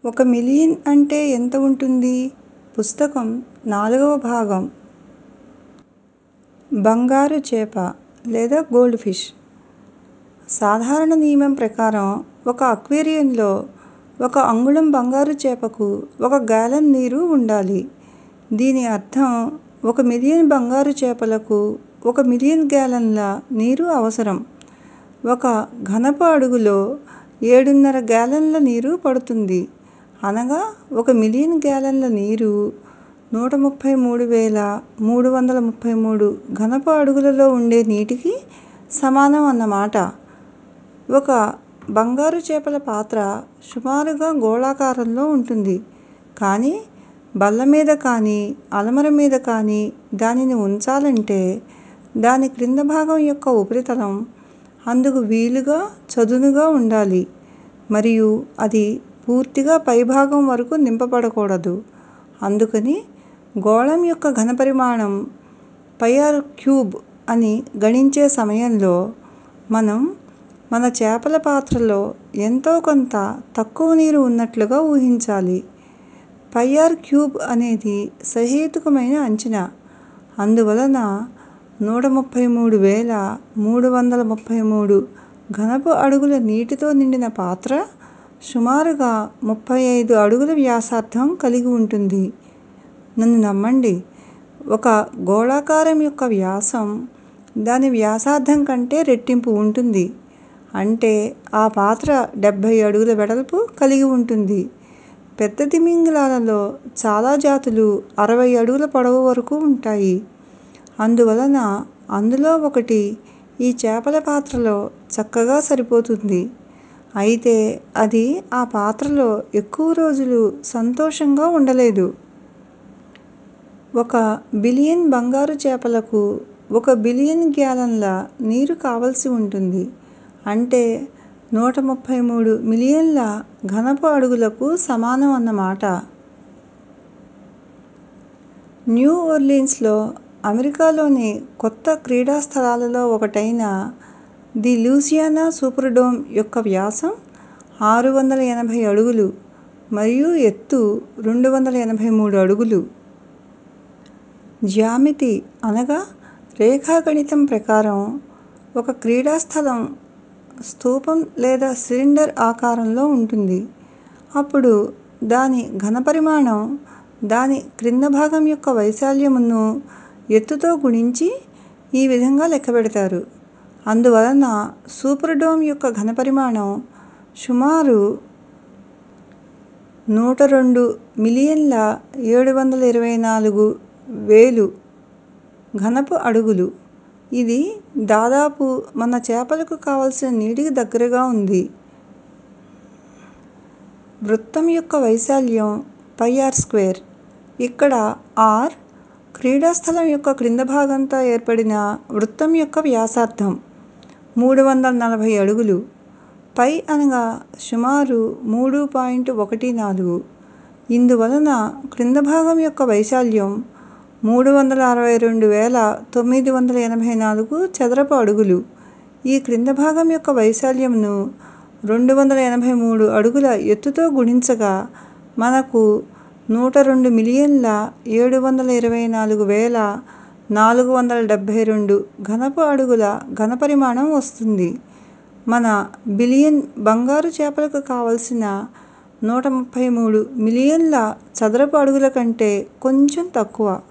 ఒక మిలియన్ అంటే ఎంత ఉంటుంది పుస్తకం నాలుగవ భాగం బంగారు చేప లేదా గోల్డ్ ఫిష్ సాధారణ నియమం ప్రకారం ఒక అక్వేరియంలో ఒక అంగుళం బంగారు చేపకు ఒక గ్యాలన్ నీరు ఉండాలి దీని అర్థం ఒక మిలియన్ బంగారు చేపలకు ఒక మిలియన్ గ్యాలన్ల నీరు అవసరం ఒక ఘనపు అడుగులో ఏడున్నర గ్యాలన్ల నీరు పడుతుంది అనగా ఒక మిలియన్ గ్యాలన్ల నీరు నూట ముప్పై మూడు వేల మూడు వందల ముప్పై మూడు ఘనపు అడుగులలో ఉండే నీటికి సమానం అన్నమాట ఒక బంగారు చేపల పాత్ర సుమారుగా గోళాకారంలో ఉంటుంది కానీ బల్ల మీద కానీ అలమర మీద కానీ దానిని ఉంచాలంటే దాని క్రింద భాగం యొక్క ఉపరితలం అందుకు వీలుగా చదునుగా ఉండాలి మరియు అది పూర్తిగా పైభాగం వరకు నింపబడకూడదు అందుకని గోళం యొక్క ఘనపరిమాణం పై ఆర్ క్యూబ్ అని గణించే సమయంలో మనం మన చేపల పాత్రలో ఎంతో కొంత తక్కువ నీరు ఉన్నట్లుగా ఊహించాలి పై ఆర్ క్యూబ్ అనేది సహేతుకమైన అంచనా అందువలన నూట ముప్పై మూడు వేల మూడు వందల ముప్పై మూడు ఘనపు అడుగుల నీటితో నిండిన పాత్ర సుమారుగా ముప్పై ఐదు అడుగుల వ్యాసార్థం కలిగి ఉంటుంది నన్ను నమ్మండి ఒక గోళాకారం యొక్క వ్యాసం దాని వ్యాసార్థం కంటే రెట్టింపు ఉంటుంది అంటే ఆ పాత్ర డెబ్బై అడుగుల వెడల్పు కలిగి ఉంటుంది పెద్ద తిమింగలాలలో చాలా జాతులు అరవై అడుగుల పొడవు వరకు ఉంటాయి అందువలన అందులో ఒకటి ఈ చేపల పాత్రలో చక్కగా సరిపోతుంది అయితే అది ఆ పాత్రలో ఎక్కువ రోజులు సంతోషంగా ఉండలేదు ఒక బిలియన్ బంగారు చేపలకు ఒక బిలియన్ గ్యాలన్ల నీరు కావలసి ఉంటుంది అంటే నూట ముప్పై మూడు మిలియన్ల ఘనపు అడుగులకు సమానం అన్నమాట న్యూ ఓర్లీన్స్లో అమెరికాలోని కొత్త క్రీడా స్థలాలలో ఒకటైన ది లూసియానా సూపర్డోమ్ యొక్క వ్యాసం ఆరు వందల ఎనభై అడుగులు మరియు ఎత్తు రెండు వందల ఎనభై మూడు అడుగులు జ్యామితి అనగా రేఖాగణితం ప్రకారం ఒక క్రీడా స్థలం స్తూపం లేదా సిలిండర్ ఆకారంలో ఉంటుంది అప్పుడు దాని ఘనపరిమాణం దాని క్రింద భాగం యొక్క వైశాల్యమును ఎత్తుతో గుణించి ఈ విధంగా లెక్కపెడతారు అందువలన సూపర్డోమ్ యొక్క ఘనపరిమాణం సుమారు నూట రెండు మిలియన్ల ఏడు వందల ఇరవై నాలుగు వేలు ఘనపు అడుగులు ఇది దాదాపు మన చేపలకు కావలసిన నీటికి దగ్గరగా ఉంది వృత్తం యొక్క వైశాల్యం పై ఆర్ స్క్వేర్ ఇక్కడ ఆర్ క్రీడా స్థలం యొక్క క్రింద భాగంతో ఏర్పడిన వృత్తం యొక్క వ్యాసార్థం మూడు వందల నలభై అడుగులు పై అనగా సుమారు మూడు పాయింట్ ఒకటి నాలుగు ఇందువలన క్రింద భాగం యొక్క వైశాల్యం మూడు వందల అరవై రెండు వేల తొమ్మిది వందల ఎనభై నాలుగు చదరపు అడుగులు ఈ క్రింద భాగం యొక్క వైశాల్యంను రెండు వందల ఎనభై మూడు అడుగుల ఎత్తుతో గుణించగా మనకు నూట రెండు మిలియన్ల ఏడు వందల ఇరవై నాలుగు వేల నాలుగు వందల డెబ్బై రెండు ఘనపు అడుగుల ఘనపరిమాణం వస్తుంది మన బిలియన్ బంగారు చేపలకు కావలసిన నూట ముప్పై మూడు మిలియన్ల చదరపు అడుగుల కంటే కొంచెం తక్కువ